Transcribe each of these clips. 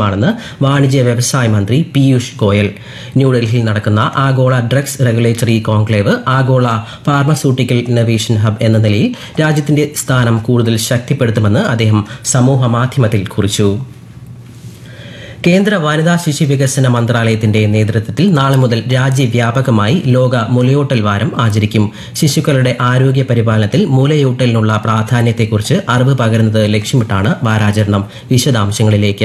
ആവശ്യമാണെന്ന് വാണിജ്യ വ്യവസായ മന്ത്രി പീയൂഷ് ഗോയൽ ന്യൂഡൽഹിയിൽ നടക്കുന്ന ആഗോള ഡ്രഗ്സ് റെഗുലേറ്ററി കോൺക്ലേവ് ആഗോള ഫാർമസ്യൂട്ടിക്കൽ ഇന്നവേഷൻ ഹബ് എന്ന നിലയിൽ രാജ്യത്തിന്റെ സ്ഥാനം കൂടുതൽ ശക്തിപ്പെടുത്തുമെന്ന് അദ്ദേഹം സമൂഹ മാധ്യമത്തിൽ കുറിച്ചു കേന്ദ്ര വനിതാ ശിശു വികസന മന്ത്രാലയത്തിന്റെ നേതൃത്വത്തിൽ നാളെ മുതൽ രാജ്യവ്യാപകമായി ലോക മുലയൂട്ടൽ വാരം ആചരിക്കും ശിശുക്കളുടെ ആരോഗ്യ പരിപാലനത്തിൽ മുലയൂട്ടലിനുള്ള പ്രാധാന്യത്തെക്കുറിച്ച് അറിവ് പകരുന്നത് ലക്ഷ്യമിട്ടാണ് വാരാചരണം വിശദാംശങ്ങളിലേക്ക്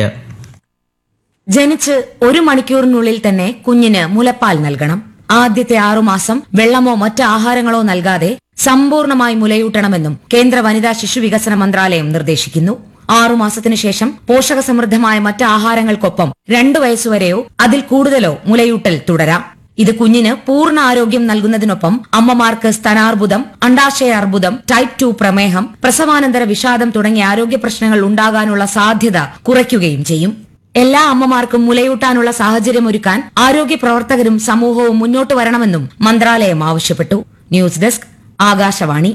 ജനിച്ച് ഒരു മണിക്കൂറിനുള്ളിൽ തന്നെ കുഞ്ഞിന് മുലപ്പാൽ നൽകണം ആദ്യത്തെ ആറുമാസം വെള്ളമോ മറ്റ് ആഹാരങ്ങളോ നൽകാതെ സമ്പൂർണമായി മുലയൂട്ടണമെന്നും കേന്ദ്ര വനിതാ ശിശു വികസന മന്ത്രാലയം നിർദ്ദേശിക്കുന്നു ആറുമാസത്തിനു ശേഷം പോഷകസമൃദ്ധമായ മറ്റ് ആഹാരങ്ങൾക്കൊപ്പം രണ്ടു വയസ്സുവരെയോ അതിൽ കൂടുതലോ മുലയൂട്ടൽ തുടരാം ഇത് കുഞ്ഞിന് പൂർണ്ണ ആരോഗ്യം നൽകുന്നതിനൊപ്പം അമ്മമാർക്ക് സ്തനാർബുദം അണ്ടാശയ അർബുദം ടൈപ്പ് ടു പ്രമേഹം പ്രസവാനന്തര വിഷാദം തുടങ്ങിയ ആരോഗ്യ പ്രശ്നങ്ങൾ ഉണ്ടാകാനുള്ള സാധ്യത കുറയ്ക്കുകയും ചെയ്യും എല്ലാ അമ്മമാർക്കും മുലയൂട്ടാനുള്ള സാഹചര്യമൊരുക്കാൻ ആരോഗ്യ പ്രവർത്തകരും സമൂഹവും മുന്നോട്ട് വരണമെന്നും മന്ത്രാലയം ആവശ്യപ്പെട്ടു ന്യൂസ് ഡെസ്ക് ആകാശവാണി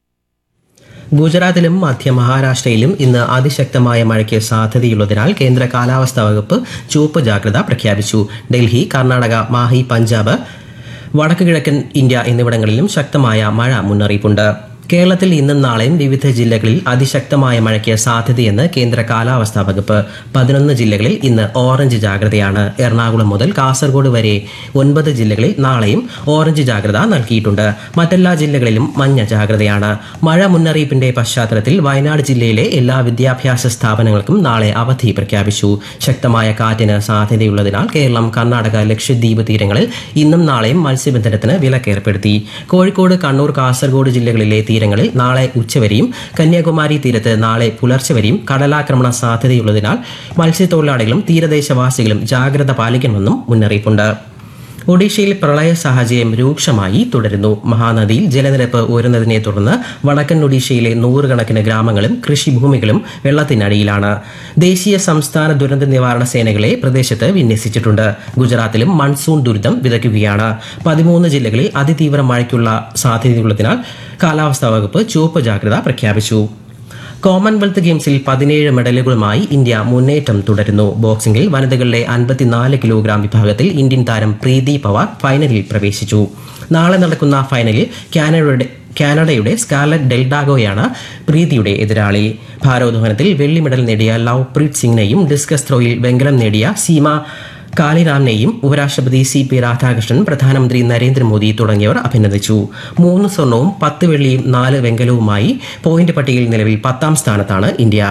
ഗുജറാത്തിലും മധ്യ മഹാരാഷ്ട്രയിലും ഇന്ന് അതിശക്തമായ മഴയ്ക്ക് സാധ്യതയുള്ളതിനാൽ കേന്ദ്ര കാലാവസ്ഥാ വകുപ്പ് ചുവപ്പ് ജാഗ്രത പ്രഖ്യാപിച്ചു ഡൽഹി കർണാടക മാഹി പഞ്ചാബ് വടക്ക് കിഴക്കൻ ഇന്ത്യ എന്നിവിടങ്ങളിലും ശക്തമായ മഴ മുന്നറിയിപ്പുണ്ട് കേരളത്തിൽ ഇന്നും നാളെയും വിവിധ ജില്ലകളിൽ അതിശക്തമായ മഴയ്ക്ക് സാധ്യതയെന്ന് കേന്ദ്ര കാലാവസ്ഥാ വകുപ്പ് പതിനൊന്ന് ജില്ലകളിൽ ഇന്ന് ഓറഞ്ച് ജാഗ്രതയാണ് എറണാകുളം മുതൽ കാസർഗോഡ് വരെ ഒൻപത് ജില്ലകളിൽ നാളെയും ഓറഞ്ച് ജാഗ്രത നൽകിയിട്ടുണ്ട് മറ്റെല്ലാ ജില്ലകളിലും മഞ്ഞ ജാഗ്രതയാണ് മഴ മുന്നറിയിപ്പിന്റെ പശ്ചാത്തലത്തിൽ വയനാട് ജില്ലയിലെ എല്ലാ വിദ്യാഭ്യാസ സ്ഥാപനങ്ങൾക്കും നാളെ അവധി പ്രഖ്യാപിച്ചു ശക്തമായ കാറ്റിന് സാധ്യതയുള്ളതിനാൽ കേരളം കർണാടക ലക്ഷദ്വീപ് തീരങ്ങളിൽ ഇന്നും നാളെയും മത്സ്യബന്ധനത്തിന് വിലക്കേർപ്പെടുത്തി കോഴിക്കോട് കണ്ണൂർ കാസർഗോഡ് ജില്ലകളിലെ തീരങ്ങളിൽ നാളെ ഉച്ചവരെയും കന്യാകുമാരി തീരത്ത് നാളെ പുലർച്ചെ വരെയും കടലാക്രമണ സാധ്യതയുള്ളതിനാൽ മത്സ്യത്തൊഴിലാളികളും തീരദേശവാസികളും ജാഗ്രത പാലിക്കണമെന്നും മുന്നറിയിപ്പുണ്ട് ഒഡീഷയിൽ പ്രളയ സാഹചര്യം രൂക്ഷമായി തുടരുന്നു മഹാനദിയിൽ ജലനിരപ്പ് ഉയരുന്നതിനെ തുടർന്ന് വടക്കൻ ഒഡീഷയിലെ നൂറുകണക്കിന് ഗ്രാമങ്ങളും കൃഷിഭൂമികളും വെള്ളത്തിനടിയിലാണ് ദേശീയ സംസ്ഥാന ദുരന്ത നിവാരണ സേനകളെ പ്രദേശത്ത് വിന്യസിച്ചിട്ടുണ്ട് ഗുജറാത്തിലും മൺസൂൺ ദുരിതം വിതയ്ക്കുകയാണ് പതിമൂന്ന് ജില്ലകളിൽ അതിതീവ്ര മഴയ്ക്കുള്ള സാധ്യതയുള്ളതിനാൽ കാലാവസ്ഥാ വകുപ്പ് ചുവപ്പ് ജാഗ്രത പ്രഖ്യാപിച്ചു കോമൺവെൽത്ത് ഗെയിംസിൽ പതിനേഴ് മെഡലുകളുമായി ഇന്ത്യ മുന്നേറ്റം തുടരുന്നു ബോക്സിംഗിൽ വനിതകളുടെ അൻപത്തിനാല് കിലോഗ്രാം വിഭാഗത്തിൽ ഇന്ത്യൻ താരം പ്രീതി പവാർ ഫൈനലിൽ പ്രവേശിച്ചു നാളെ നടക്കുന്ന ഫൈനലിൽ കാനഡയുടെ കാനഡയുടെ സ്കാർലറ്റ് ഡെൽഡാഗോയാണ് പ്രീതിയുടെ എതിരാളി ഭാരോദ്വഹനത്തിൽ വെള്ളി മെഡൽ നേടിയ ലവ് പ്രീത് സിംഗിനെയും ഡിസ്കസ് ത്രോയിൽ വെങ്കലം നേടിയ സീമ കാളിറാമിനെയും ഉപരാഷ്ട്രപതി സി പി രാധാകൃഷ്ണൻ പ്രധാനമന്ത്രി നരേന്ദ്രമോദി തുടങ്ങിയവർ അഭിനന്ദിച്ചു മൂന്ന് സ്വർണവും പത്ത് വെള്ളിയും നാല് വെങ്കലവുമായി പോയിന്റ് പട്ടികയിൽ നിലവിൽ പത്താം സ്ഥാനത്താണ് ഇന്ത്യ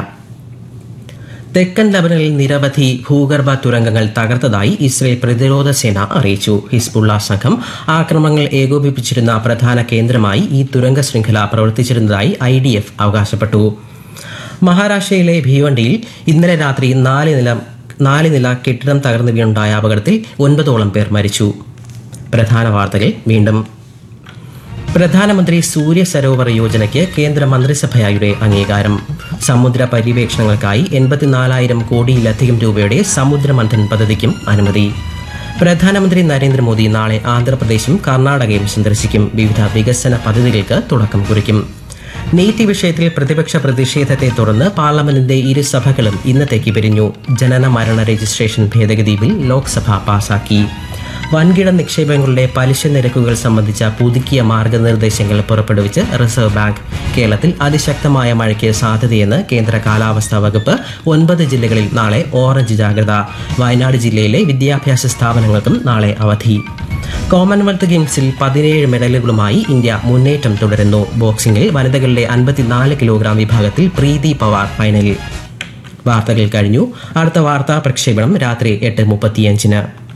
തെക്കൻ ലബനനിൽ നിരവധി ഭൂഗർഭ തുരങ്കങ്ങൾ തകർത്തതായി ഇസ്രയേൽ പ്രതിരോധ സേന അറിയിച്ചു ഹിസ്ബുള്ള സംഘം ആക്രമണങ്ങൾ ഏകോപിപ്പിച്ചിരുന്ന പ്രധാന കേന്ദ്രമായി ഈ തുരങ്ക ശൃംഖല പ്രവർത്തിച്ചിരുന്നതായി ഐ ഡി എഫ് അവകാശപ്പെട്ടു മഹാരാഷ്ട്രയിലെ ഭീവണ്ടിയിൽ ഇന്നലെ രാത്രി നാല് നില നാല് നില കെട്ടിടം തകർന്നു വീണുണ്ടായ അപകടത്തിൽ ഒൻപതോളം പേർ മരിച്ചു പ്രധാന വാർത്തകൾ വീണ്ടും പ്രധാനമന്ത്രി സൂര്യ സരോവർ യോജനയ്ക്ക് കേന്ദ്ര മന്ത്രിസഭയുടെ അംഗീകാരം സമുദ്ര പര്യവേക്ഷണങ്ങൾക്കായി എൺപത്തിനാലായിരം കോടിയിലധികം രൂപയുടെ സമുദ്രമന്ഥൻ പദ്ധതിക്കും അനുമതി പ്രധാനമന്ത്രി നരേന്ദ്രമോദി നാളെ ആന്ധ്രാപ്രദേശും കർണാടകയും സന്ദർശിക്കും വിവിധ വികസന പദ്ധതികൾക്ക് തുടക്കം കുറിക്കും നീറ്റ് വിഷയത്തിൽ പ്രതിപക്ഷ പ്രതിഷേധത്തെ തുടർന്ന് പാർലമെന്റിന്റെ ഇരുസഭകളും ഇന്നത്തേക്ക് പിരിഞ്ഞു ജനന മരണ രജിസ്ട്രേഷൻ ഭേദഗതി ബിൽ ലോക്സഭ പാസാക്കി വൻകിട നിക്ഷേപങ്ങളുടെ പലിശ നിരക്കുകൾ സംബന്ധിച്ച പുതുക്കിയ മാർഗനിർദ്ദേശങ്ങൾ പുറപ്പെടുവിച്ച് റിസർവ് ബാങ്ക് കേരളത്തിൽ അതിശക്തമായ മഴയ്ക്ക് സാധ്യതയെന്ന് കേന്ദ്ര കാലാവസ്ഥാ വകുപ്പ് ഒൻപത് ജില്ലകളിൽ നാളെ ഓറഞ്ച് ജാഗ്രത വയനാട് ജില്ലയിലെ വിദ്യാഭ്യാസ സ്ഥാപനങ്ങൾക്കും നാളെ അവധി കോമൺവെൽത്ത് ഗെയിംസിൽ പതിനേഴ് മെഡലുകളുമായി ഇന്ത്യ മുന്നേറ്റം തുടരുന്നു ബോക്സിംഗിൽ വനിതകളുടെ അൻപത്തിനാല് കിലോഗ്രാം വിഭാഗത്തിൽ പ്രീതി പവാർ ഫൈനലിൽ വാർത്തകൾ കഴിഞ്ഞു അടുത്ത വാർത്താ പ്രക്ഷേപണം രാത്രി എട്ട് മുപ്പത്തിയഞ്ചിന്